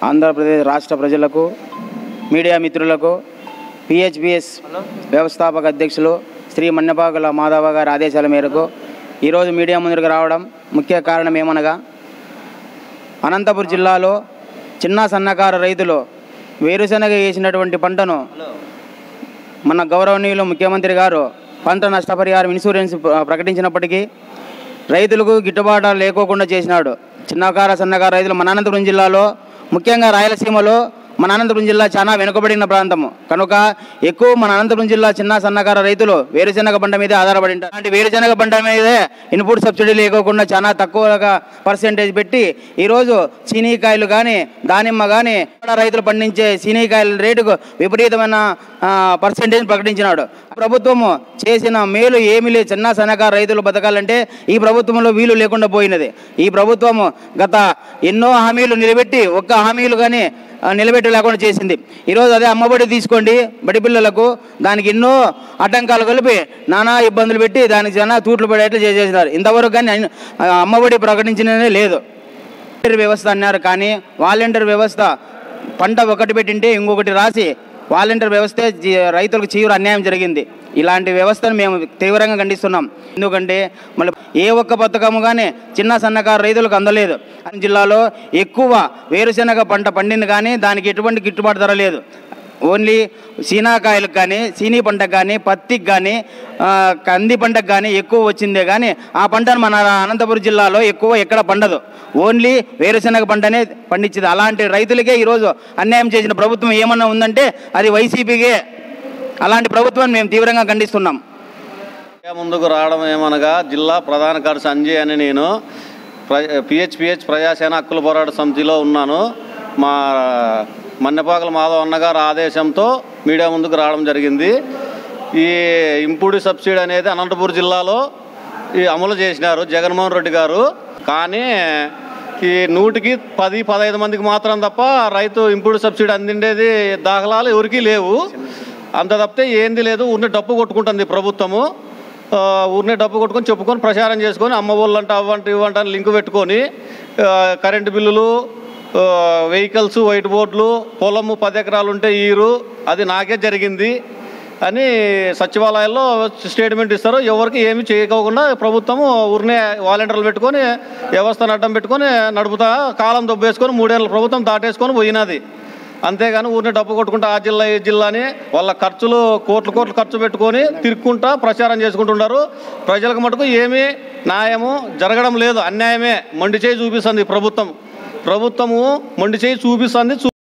ఆంధ్రప్రదేశ్ రాష్ట్ర ప్రజలకు మీడియా మిత్రులకు పిహెచ్పిఎస్ వ్యవస్థాపక అధ్యక్షులు శ్రీ మన్నపాకుల మాధవ గారి ఆదేశాల మేరకు ఈరోజు మీడియా ముందుకు రావడం ముఖ్య కారణం ఏమనగా అనంతపురం జిల్లాలో చిన్న సన్నకారు రైతులు వేరుశనగ వేసినటువంటి పంటను మన గౌరవనీయులు ముఖ్యమంత్రి గారు పంట నష్టపరిహారం ఇన్సూరెన్స్ ప్ర- ప్రకటించినప్పటికీ రైతులకు గిట్టుబాటు లేకోకుండా చేసినాడు చిన్నకార సన్నకారు రైతులు మన అనంతపురం జిల్లాలో ముఖ్యంగా రాయలసీమలో మన అనంతపురం జిల్లా చాలా వెనుకబడిన ప్రాంతము కనుక ఎక్కువ మన అనంతపురం జిల్లా చిన్న సన్నకార రైతులు వేరుశనగ పంట మీదే ఆధారపడి ఉంటారు అలాంటి వేరుశనగ పంట మీదే ఇన్పుట్ సబ్సిడీ లేకోకుండా చాలా తక్కువగా పర్సెంటేజ్ పెట్టి ఈరోజు చీనీకాయలు కానీ దానిమ్మ కానీ రైతులు పండించే చీనీకాయల రేటుకు విపరీతమైన పర్సెంటేజ్ ప్రకటించినాడు ప్రభుత్వము చేసిన మేలు ఏమీ లేదు చిన్న సన్నకారు రైతులు బతకాలంటే ఈ ప్రభుత్వంలో వీలు లేకుండా పోయినది ఈ ప్రభుత్వము గత ఎన్నో హామీలు నిలబెట్టి ఒక్క హామీలు కానీ ఆ, నిలబెట్టి లేకుండా చేసింది ఈరోజు అదే అమ్మఒడి తీసుకోండి బడి పిల్లలకు దానికి ఎన్నో అడ్డంకాలు కలిపి నానా ఇబ్బందులు పెట్టి దానికి చాలా తూట్లు పడేట్లు చేసేసినారు ఇంతవరకు కానీ అన్ని- ఆ, అమ్మఒడి ప్రకటించినదే లేదు వాలంటీర్ వ్యవస్థ అన్నారు కానీ వాలంటీర్ వ్యవస్థ పంట ఒకటి పెట్టింటే ఇంకొకటి రాసి వాలంటీర్ వ్యవస్థే జీ- రైతులకు తీవ్ర అన్యాయం జరిగింది ఇలాంటి వ్యవస్థను మేము తీవ్రంగా ఖండిస్తున్నాం ఎందుకంటే మళ్ళీ ఏ ఒక్క పథకము కానీ చిన్న సన్నకారు రైతులకు అందలేదు అన్ని జిల్లాలో ఎక్కువ వేరుశెనగ పంట పండింది కానీ దానికి ఎటువంటి గిట్టుబాటు ధర లేదు ఓన్లీ సీనాకాయలకు కానీ సీనీ పంటకు కానీ పత్తికి కానీ ఆ, కంది పంటకు కానీ ఎక్కువ వచ్చిందే కానీ ఆ పంటను మన అనంతపురం జిల్లాలో ఎక్కువ ఎక్కడ పండదు ఓన్లీ వేరుశెనగ పంటనే పండించింది అలాంటి రైతులకే ఈరోజు అన్యాయం చేసిన ప్రభుత్వం ఏమన్నా ఉందంటే అది వైసీపీకే అలాంటి ప్రభుత్వాన్ని మేము తీవ్రంగా ఖండిస్తున్నాం ముందుకు రావడం ఏమనగా జిల్లా ప్రధాన కార్యదర్శి సంజయ్ అని నేను పిహెచ్పిహెచ్ ప్రజాసేన హక్కుల పోరాట సమితిలో ఉన్నాను మా మన్నెపాకల మాధవ్ అన్నగారు ఆదేశంతో మీడియా ముందుకు రావడం జరిగింది ఈ ఇంపుడి సబ్సిడీ అనేది అనంతపురం జిల్లాలో ఈ అమలు చేసినారు జగన్మోహన్ రెడ్డి గారు కానీ ఈ నూటికి పది పదహైదు మందికి మాత్రం తప్ప రైతు ఇంపుడు సబ్సిడీ అందిండేది దాఖలాలు ఎవరికీ లేవు అంత తప్పితే ఏంది లేదు ఊరిని డప్పు కొట్టుకుంటుంది ప్రభుత్వము ఆ, ఊరినే డబ్బు కొట్టుకొని చెప్పుకొని ప్రచారం చేసుకొని అమ్మ వాళ్ళు అంటే అవ్వంట ఇవ్వంట అని లింక్ పెట్టుకొని ఆ, కరెంటు బిల్లులు ఆ, వెహికల్స్ వైట్ బోర్డులు పొలము పది ఎకరాలు ఉంటే ఈరు అది నాకే జరిగింది అని సచివాలయాల్లో స్టేట్మెంట్ ఇస్తారు ఎవరికి ఏమి చేయకోకుండా ప్రభుత్వము ఊరినే వాలంటీర్లు పెట్టుకొని వ్యవస్థను అడ్డం పెట్టుకొని నడుపుతా కాలం దొబ్బేసుకొని మూడేళ్ళ ప్రభుత్వం దాటేసుకొని పోయినది అంతేగాని ఊరిని డబ్బు కొట్టుకుంటా ఆ జిల్లా ఈ జిల్లా అని వాళ్ళ ఖర్చులు కోట్లు కోట్లు ఖర్చు పెట్టుకొని తిరుక్కుంటా ప్రచారం చేసుకుంటున్నారు ప్రజలకు మటుకు ఏమీ న్యాయము జరగడం లేదు అన్యాయమే మొండి చేయి చూపిస్తుంది ప్రభుత్వం ప్రభుత్వము మొండి చేయి చూపిస్తుంది చూ-